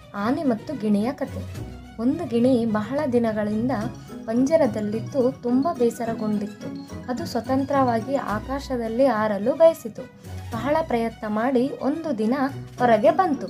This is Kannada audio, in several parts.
ಆನೆ ಮತ್ತು ಗಿಣಿಯ ಕತೆ ಒಂದು ಗಿಣಿ ಬಹಳ ದಿನಗಳಿಂದ ಪಂಜರದಲ್ಲಿದ್ದು ತುಂಬ ಬೇಸರಗೊಂಡಿತ್ತು ಅದು ಸ್ವತಂತ್ರವಾಗಿ ಆಕಾಶದಲ್ಲಿ ಹಾರಲು ಬಯಸಿತು ಬಹಳ ಪ್ರಯತ್ನ ಮಾಡಿ ಒಂದು ದಿನ ಹೊರಗೆ ಬಂತು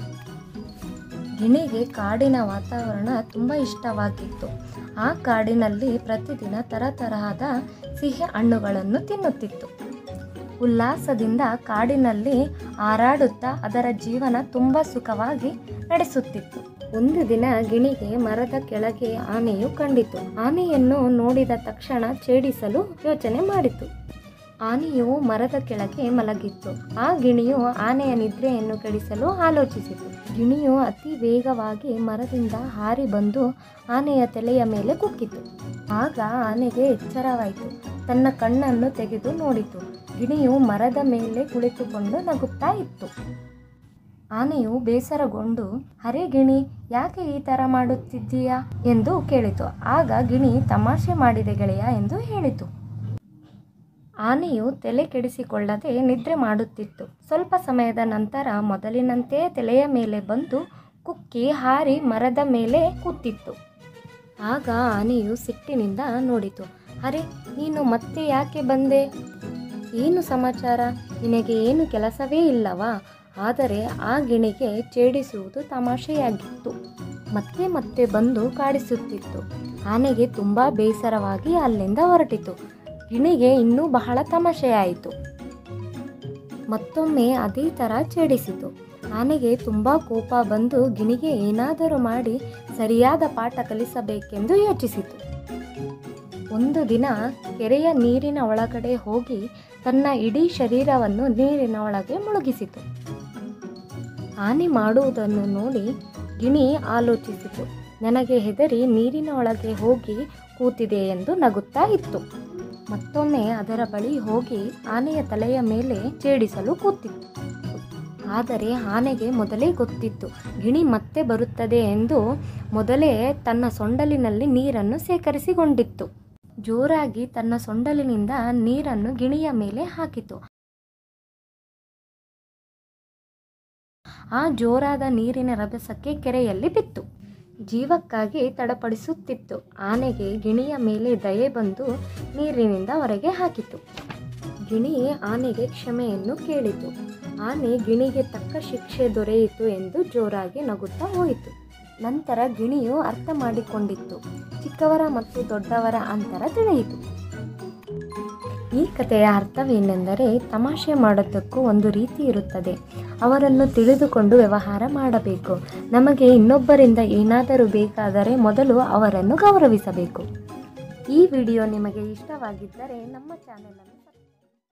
ಗಿಣಿಗೆ ಕಾಡಿನ ವಾತಾವರಣ ತುಂಬ ಇಷ್ಟವಾಗಿತ್ತು ಆ ಕಾಡಿನಲ್ಲಿ ಪ್ರತಿದಿನ ತರತರಹದ ಸಿಹಿ ಹಣ್ಣುಗಳನ್ನು ತಿನ್ನುತ್ತಿತ್ತು ಉಲ್ಲಾಸದಿಂದ ಕಾಡಿನಲ್ಲಿ ಹಾರಾಡುತ್ತಾ ಅದರ ಜೀವನ ತುಂಬ ಸುಖವಾಗಿ ನಡೆಸುತ್ತಿತ್ತು ಒಂದು ದಿನ ಗಿಣಿಗೆ ಮರದ ಕೆಳಗೆ ಆನೆಯು ಕಂಡಿತು ಆನೆಯನ್ನು ನೋಡಿದ ತಕ್ಷಣ ಛೇಡಿಸಲು ಯೋಚನೆ ಮಾಡಿತು ಆನೆಯು ಮರದ ಕೆಳಗೆ ಮಲಗಿತ್ತು ಆ ಗಿಣಿಯು ಆನೆಯ ನಿದ್ರೆಯನ್ನು ಕೆಡಿಸಲು ಆಲೋಚಿಸಿತು ಗಿಣಿಯು ಅತಿ ವೇಗವಾಗಿ ಮರದಿಂದ ಹಾರಿ ಬಂದು ಆನೆಯ ತಲೆಯ ಮೇಲೆ ಕುಕ್ಕಿತು ಆಗ ಆನೆಗೆ ಎಚ್ಚರವಾಯಿತು ತನ್ನ ಕಣ್ಣನ್ನು ತೆಗೆದು ನೋಡಿತು ಗಿಣಿಯು ಮರದ ಮೇಲೆ ಕುಳಿತುಕೊಂಡು ನಗುತ್ತಾ ಇತ್ತು ಆನೆಯು ಬೇಸರಗೊಂಡು ಅರೆ ಗಿಣಿ ಯಾಕೆ ಈ ಥರ ಮಾಡುತ್ತಿದ್ದೀಯಾ ಎಂದು ಕೇಳಿತು ಆಗ ಗಿಣಿ ತಮಾಷೆ ಮಾಡಿದೆ ಗೆಳೆಯ ಎಂದು ಹೇಳಿತು ಆನೆಯು ತಲೆ ಕೆಡಿಸಿಕೊಳ್ಳದೆ ನಿದ್ರೆ ಮಾಡುತ್ತಿತ್ತು ಸ್ವಲ್ಪ ಸಮಯದ ನಂತರ ಮೊದಲಿನಂತೆ ತಲೆಯ ಮೇಲೆ ಬಂದು ಕುಕ್ಕಿ ಹಾರಿ ಮರದ ಮೇಲೆ ಕೂತಿತ್ತು ಆಗ ಆನೆಯು ಸಿಟ್ಟಿನಿಂದ ನೋಡಿತು ಅರೆ ನೀನು ಮತ್ತೆ ಯಾಕೆ ಬಂದೆ ಏನು ಸಮಾಚಾರ ನಿನಗೆ ಏನು ಕೆಲಸವೇ ಇಲ್ಲವಾ ಆದರೆ ಆ ಗಿಣಿಗೆ ಛೇಡಿಸುವುದು ತಮಾಷೆಯಾಗಿತ್ತು ಮತ್ತೆ ಮತ್ತೆ ಬಂದು ಕಾಡಿಸುತ್ತಿತ್ತು ಆನೆಗೆ ತುಂಬ ಬೇಸರವಾಗಿ ಅಲ್ಲಿಂದ ಹೊರಟಿತು ಗಿಣಿಗೆ ಇನ್ನೂ ಬಹಳ ತಮಾಷೆಯಾಯಿತು ಮತ್ತೊಮ್ಮೆ ಅದೇ ಥರ ಛೇಡಿಸಿತು ಆನೆಗೆ ತುಂಬ ಕೋಪ ಬಂದು ಗಿಣಿಗೆ ಏನಾದರೂ ಮಾಡಿ ಸರಿಯಾದ ಪಾಠ ಕಲಿಸಬೇಕೆಂದು ಯೋಚಿಸಿತು ಒಂದು ದಿನ ಕೆರೆಯ ನೀರಿನ ಒಳಗಡೆ ಹೋಗಿ ತನ್ನ ಇಡೀ ಶರೀರವನ್ನು ನೀರಿನ ಒಳಗೆ ಮುಳುಗಿಸಿತು ಆನೆ ಮಾಡುವುದನ್ನು ನೋಡಿ ಗಿಣಿ ಆಲೋಚಿಸಿತು ನನಗೆ ಹೆದರಿ ನೀರಿನ ಒಳಗೆ ಹೋಗಿ ಕೂತಿದೆ ಎಂದು ನಗುತ್ತಾ ಇತ್ತು ಮತ್ತೊಮ್ಮೆ ಅದರ ಬಳಿ ಹೋಗಿ ಆನೆಯ ತಲೆಯ ಮೇಲೆ ಛೇಡಿಸಲು ಕೂತಿತ್ತು ಆದರೆ ಆನೆಗೆ ಮೊದಲೇ ಗೊತ್ತಿತ್ತು ಗಿಣಿ ಮತ್ತೆ ಬರುತ್ತದೆ ಎಂದು ಮೊದಲೇ ತನ್ನ ಸೊಂಡಲಿನಲ್ಲಿ ನೀರನ್ನು ಸೇಕರಿಸಿಕೊಂಡಿತ್ತು ಜೋರಾಗಿ ತನ್ನ ಸೊಂಡಲಿನಿಂದ ನೀರನ್ನು ಗಿಣಿಯ ಮೇಲೆ ಹಾಕಿತು ಆ ಜೋರಾದ ನೀರಿನ ರಭಸಕ್ಕೆ ಕೆರೆಯಲ್ಲಿ ಬಿತ್ತು ಜೀವಕ್ಕಾಗಿ ತಡಪಡಿಸುತ್ತಿತ್ತು ಆನೆಗೆ ಗಿಣಿಯ ಮೇಲೆ ದಯೆ ಬಂದು ನೀರಿನಿಂದ ಹೊರಗೆ ಹಾಕಿತು ಗಿಣಿ ಆನೆಗೆ ಕ್ಷಮೆಯನ್ನು ಕೇಳಿತು ಆನೆ ಗಿಣಿಗೆ ತಕ್ಕ ಶಿಕ್ಷೆ ದೊರೆಯಿತು ಎಂದು ಜೋರಾಗಿ ನಗುತ್ತಾ ಹೋಯಿತು ನಂತರ ಗಿಣಿಯು ಅರ್ಥ ಮಾಡಿಕೊಂಡಿತ್ತು ಚಿಕ್ಕವರ ಮತ್ತು ದೊಡ್ಡವರ ಅಂತರ ತಿಳಿಯಿತು ಈ ಕಥೆಯ ಅರ್ಥವೇನೆಂದರೆ ತಮಾಷೆ ಮಾಡೋದಕ್ಕೂ ಒಂದು ರೀತಿ ಇರುತ್ತದೆ ಅವರನ್ನು ತಿಳಿದುಕೊಂಡು ವ್ಯವಹಾರ ಮಾಡಬೇಕು ನಮಗೆ ಇನ್ನೊಬ್ಬರಿಂದ ಏನಾದರೂ ಬೇಕಾದರೆ ಮೊದಲು ಅವರನ್ನು ಗೌರವಿಸಬೇಕು ಈ ವಿಡಿಯೋ ನಿಮಗೆ ಇಷ್ಟವಾಗಿದ್ದರೆ ನಮ್ಮ ಚಾನೆಲನ್ನು